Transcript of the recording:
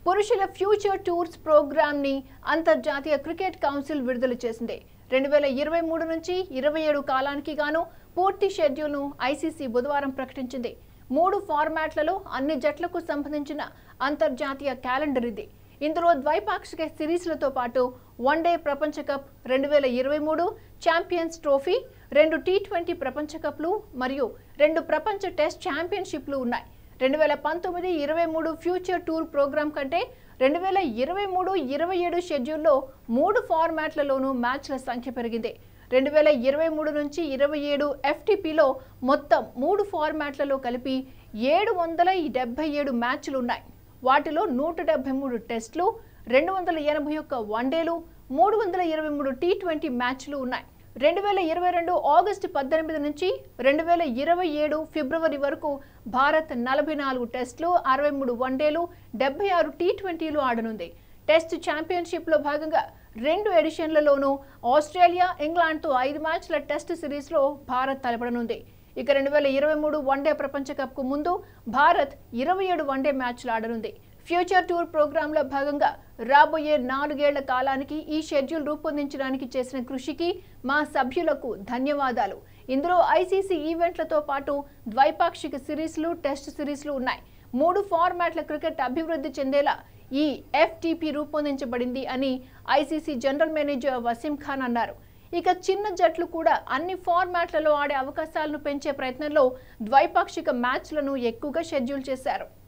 పురుషుల future tours ప్రోగ్రామ్ని అంతర్జాతీయ క్రికెట్ కౌన్సిల్ విడుదల చేసింది రెండు వేల ఇరవై మూడు నుంచి ఇరవై ఏడు కాలానికి గాను పూర్తి షెడ్యూల్ను ఐసీసీ బుధవారం ప్రకటించింది మూడు ఫార్మాట్లలో అన్ని జట్లకు సంబంధించిన అంతర్జాతీయ క్యాలెండర్ ఇది ఇందులో ద్వైపాక్షిక సిరీస్లతో పాటు వన్డే ప్రపంచ కప్ రెండు వేల ఇరవై మూడు ఛాంపియన్స్ ట్రోఫీ రెండు టీ ట్వంటీ ప్రపంచ కప్లు మరియు రెండు ప్రపంచ టెస్ట్ ఛాంపియన్షిప్లు ఉన్నాయి రెండు వేల పంతొమ్మిది ఇరవై మూడు ఫ్యూచర్ టూర్ ప్రోగ్రాం కంటే రెండు వేల ఇరవై మూడు ఇరవై ఏడు షెడ్యూల్లో మూడు ఫార్మాట్లలోనూ మ్యాచ్ల సంఖ్య పెరిగింది రెండు వేల ఇరవై మూడు నుంచి ఇరవై ఏడు ఎఫ్టీపీలో మొత్తం మూడు ఫార్మాట్లలో కలిపి ఏడు వందల డెబ్బై ఏడు మ్యాచ్లు ఉన్నాయి వాటిలో నూట డెబ్బై మూడు టెస్టులు రెండు వందల ఎనభై ఒక్క వన్డేలు మూడు వందల ఇరవై మూడు టీ ట్వంటీ మ్యాచ్లు ఉన్నాయి రెండు వేల ఇరవై రెండు ఆగస్టు పద్దెనిమిది నుంచి రెండు వేల ఇరవై ఏడు ఫిబ్రవరి వరకు భారత్ నలభై నాలుగు టెస్టులు అరవై మూడు వన్డేలు డెబ్బై ఆరు టీ ట్వంటీలు ఆడనుంది టెస్ట్ ఛాంపియన్షిప్లో భాగంగా రెండు ఎడిషన్లలోనూ ఆస్ట్రేలియా ఇంగ్లాండ్తో ఐదు మ్యాచ్ల టెస్ట్ సిరీస్లో భారత్ తలపడనుంది ఇక రెండు వేల ఇరవై మూడు వన్డే ప్రపంచ కప్కు ముందు భారత్ ఇరవై ఏడు వన్డే మ్యాచ్లు ఆడనుంది ఫ్యూచర్ టూర్ ప్రోగ్రాంలో భాగంగా రాబోయే నాలుగేళ్ల కాలానికి ఈ షెడ్యూల్ రూపొందించడానికి చేసిన కృషికి మా సభ్యులకు ధన్యవాదాలు ఇందులో ఐసీసీ ఈవెంట్లతో పాటు ద్వైపాక్షిక సిరీస్లు టెస్ట్ సిరీస్లు ఉన్నాయి మూడు ఫార్మాట్ల క్రికెట్ అభివృద్ధి చెందేలా ఈ ఎఫ్టీపీ రూపొందించబడింది అని ICC general manager Wasim Khan అన్నారు ఇక చిన్న జట్లు కూడా అన్ని ఫార్మాట్లలో ఆడే అవకాశాలను పెంచే ప్రయత్నంలో ద్వైపాక్షిక మ్యాచ్లను ఎక్కువగా షెడ్యూల్ చేశారు